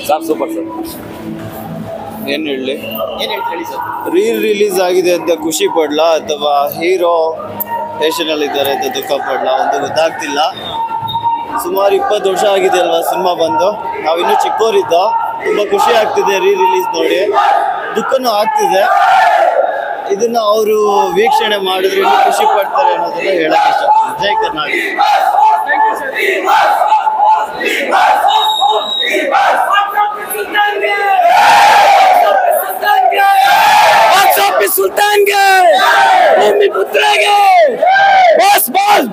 Sir super sir ಏನು ಹೇಳಿ ಏನ್ ಹೇಳ್ತೀರಿ ಹೇಳಿ ಸರ್ ರೀ ರಿಲೀಸ್ ಆಗಿದೆ ಅಂತ ಖುಷಿ ಪಡ್ಲಾ ಅಥವಾ ಹೀರೋ ಟೇಷನಲ್ಲಿ ಇದ್ದಾರೆ ಅಂತ ದುಃಖ ಪಡ್ಲಾ ಒಂದು ಗೊತ್ತಾಗ್ತಿಲ್ಲ ಸುಮಾರು ಇಪ್ಪತ್ತು ವರ್ಷ ಆಗಿದೆ ಅಲ್ವಾ ಸಿನಿಮಾ ಬಂದು ನಾವಿನ್ನೂ ಚಿಕ್ಕವರಿದ್ದ ತುಂಬ ಖುಷಿ ಆಗ್ತಿದೆ ರೀ ರಿಲೀಸ್ ನೋಡಿ ದುಃಖನೂ ಆಗ್ತಿದೆ ಇದನ್ನ ಅವರು ವೀಕ್ಷಣೆ ಮಾಡಿದ್ರೆ ಇನ್ನೂ ಖುಷಿ ಪಡ್ತಾರೆ ಅನ್ನೋದನ್ನ ಹೇಳಕ್ ಇಷ್ಟಪಡ್ತೀನಿ ಜೈ ಕರ್ನಾಟಕ ಬಾಕ್ಸ್ ಆಫೀಸ್ ಸುಲ್ತಾನ್ಗೆ ಭೂಮಿ ಪುತ್ರಗೆ ಬಾಸ್ ಬಾಸ್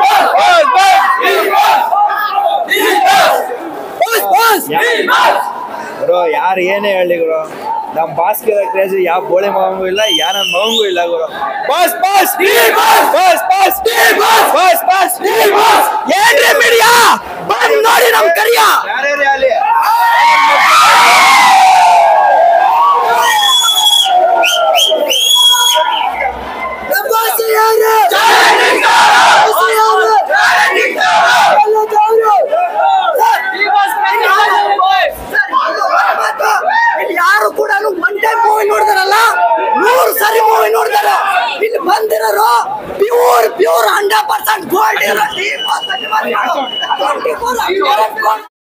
ಬಾಸ್ ಬಾಸ್ ಗುರು ಯಾರು ಏನೇ ಹೇಳಿ ಗುರು ನಮ್ ಬಾಸ್ಗೆ ಕ್ರೇಜ್ ಯಾವ ಬೋಳಿ ಮಗಂಗೂ ಇಲ್ಲ ಯಾವ ನನ್ನ ಮಗಂಗೂ ಇಲ್ಲ ಗುರು boss boss boss boss boss boss boss boss ಏನ್ರಿ ಮೀಡಿಯಾ ಬಂದ್ ನೋಡಿ ನಮ್ ಕರಿಯ ಯಾರ್ಯಾರು ಅಲ್ಲಿ ಬಾಸ್ ಯಾರು ಬಾಸ್ ಯಾರು ಎಲ್ಲ ದೇವ್ರು. ಇಲ್ಲಿ ಯಾರು ಕೂಡ ಒನ್ ಟೈಮ್ ಮೂವಿ ನೋಡಿದಾರಲ್ಲ ನೂರು ಸರಿ ಮೂವಿ ನೋಡಿದಾರ ಇಲ್ಲಿ ಬಂದಿರೋರು pure pure hundred percent gold ಇರೋ